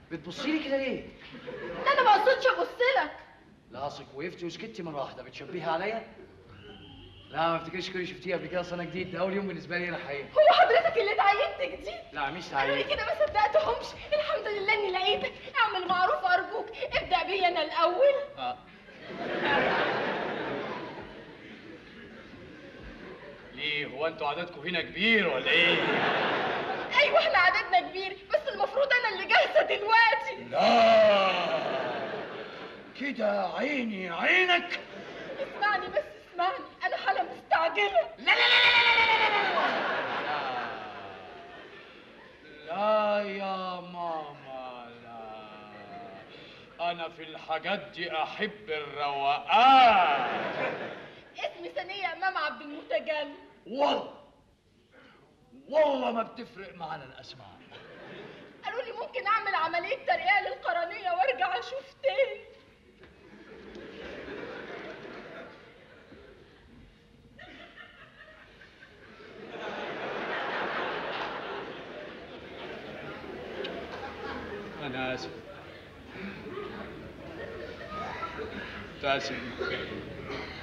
بتبصي لي كده ليه؟ ده انا ما اقصدش ابص لك لا اصلك وقفتي وسكتي مره واحده بتشبهي عليا؟ لا ما افتكرش كل شفتيه قبل كده اصل انا جديد ده اول يوم بالنسبه لي انا حقيقي هو حضرتك اللي اتعينت جديد لا مش قالوا لي تعيين كده ما صدقتهمش الحمد لله اني لقيتك اعمل معروف ارجوك ابدا بيا انا الاول آه. ليه هو انتوا عددكم هنا كبير ولا ايه؟ ايوه احنا عددنا كبير بس المفروض انا اللي جاهزه دلوقتي لا كده عيني عينك اسمعني بس اسمعني انا حاله مستعجله لا لا لا لا لا لا لا يا ماما لا انا في الحاجات دي احب الروقان اسمي ثانيه امام عبد المتجلي والله والله ما بتفرق معانا الاسماء قالوا لي ممكن اعمل عمليه ترقيع للقرنيه وارجع اشوف تاني انا اسف اسف